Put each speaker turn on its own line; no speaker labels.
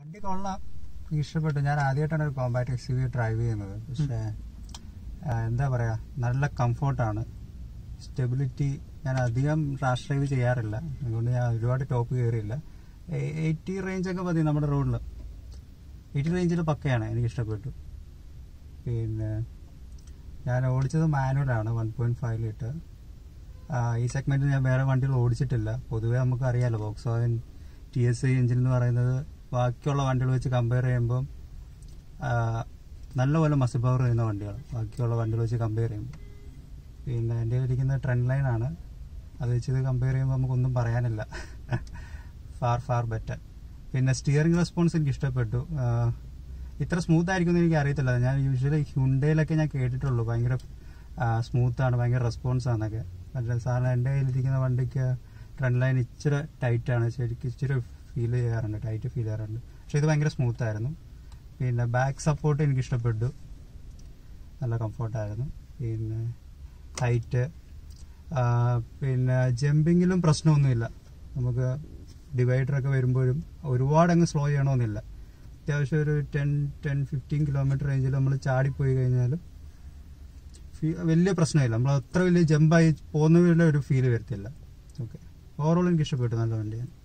വണ്ടി കൊള്ളാം എനിക്ക് ഇഷ്ടപ്പെട്ടു ഞാൻ ആദ്യമായിട്ടാണ് ഒരു കോമ്പാക്ട് എക്സ് വി ഡ്രൈവ് ചെയ്യുന്നത് പക്ഷേ ആ, എന്താ പറയാ നല്ല കംഫോർട്ടാണ് സ്റ്റെബിലിറ്റി ഞാൻ അധികം റാഷ് ഡ്രൈവ് ചെയ്യാറില്ല അതുകൊണ്ട് ഞാൻ ഒരുപാട് ടോപ്പ് കയറിയില്ല എയ്റ്റി റേഞ്ചൊക്കെ മതി നമ്മുടെ റോഡിൽ എയ്റ്റി റേഞ്ചിൽ പക്കയാണ് എനിക്ക് ഇഷ്ടപ്പെട്ടു പിന്നെ ഞാൻ ഓടിച്ചത് മാനുവലാണ് വൺ പോയിന്റ് ഫൈവ് ലിറ്റർ ഈ സെഗ്മെന്റിൽ ഞാൻ വേറെ വണ്ടികൾ ഓടിച്ചിട്ടില്ല പൊതുവേ നമുക്ക് അറിയാലോ Volkswagen T S I engine എന്ന് പറയുന്നത് ബാക്കിയുള്ള വണ്ടികൾ വെച്ച് കമ്പയർ ചെയ്യുമ്പം ആ, നല്ലപോലെ മസിൽ പവർ ചെയ്യുന്ന വണ്ടിയാണ് ബാക്കിയുള്ള വണ്ടികൾ വെച്ച് കമ്പയർ ചെയ്യുമ്പോൾ പിന്നെ എൻ്റെ ഇരിക്കുന്ന ട്രെൻഡ് ലൈനാണ് അത് വെച്ച് ഇത് കമ്പയർ ചെയ്യുമ്പോൾ നമുക്കൊന്നും പറയാനില്ല ഫാർ ഫാർ ബെറ്റർ പിന്നെ സ്റ്റിയറിംഗ് റെസ്പോൺസ് എനിക്ക് ഇഷ്ടപ്പെട്ടു ആ, ഇത്ര സ്മൂത്ത് ആയിരിക്കും എന്ന് എനിക്ക് അറിയത്തില്ല ഞാൻ യൂഷ്വലി ഹ്യുണ്ടയിലൊക്കെ ഞാൻ കേട്ടിട്ടുള്ളൂ ഭയങ്കര സ്മൂത്ത് ആണ് ഭയങ്കര റെസ്പോൺസ് ആണെന്നൊക്കെ പക്ഷേ സാറിന് എൻ്റെ കയ്യിലിരിക്കുന്ന വണ്ടിക്ക് ട്രെൻഡ് ലൈൻ ഇച്ചിരി ടൈറ്റ് ആണ് ശരിക്കും ഇച്ചിരി ഫീൽ ചെയ്യാറുണ്ട് ടൈറ്റ് ഫീൽ ചെയ്യാറുണ്ട് പക്ഷെ ഇത് ഭയങ്കര സ്മൂത്ത് ആയിരുന്നു പിന്നെ ബാക്ക് സപ്പോർട്ട് എനിക്ക് ഇഷ്ടപ്പെട്ടു നല്ല കംഫർട്ടായിരുന്നു പിന്നെ ഹൈറ്റ് പിന്നെ ജമ്പിങ്ങിലും പ്രശ്നമൊന്നുമില്ല നമുക്ക് ഡിവൈഡറൊക്കെ വരുമ്പോഴും ഒരുപാട് അങ്ങ് സ്ലോ ചെയ്യണമെന്നില്ല അത്യാവശ്യം ഒരു ടെൻ ടെൻ ഫിഫ്റ്റീൻ കിലോമീറ്റർ റേഞ്ചിൽ നമ്മൾ ചാടിപ്പോയി കഴിഞ്ഞാലും ഫീ- വലിയ പ്രശ്നമില്ല നമ്മൾ അത്ര വലിയ ജമ്പായി പോകുന്ന പോലെ ഒരു ഫീല് വരത്തില്ല ഓക്കെ ഓവറോൾ എനിക്ക് ഇഷ്ടപ്പെട്ടു നല്ല വണ്ടിയാണ്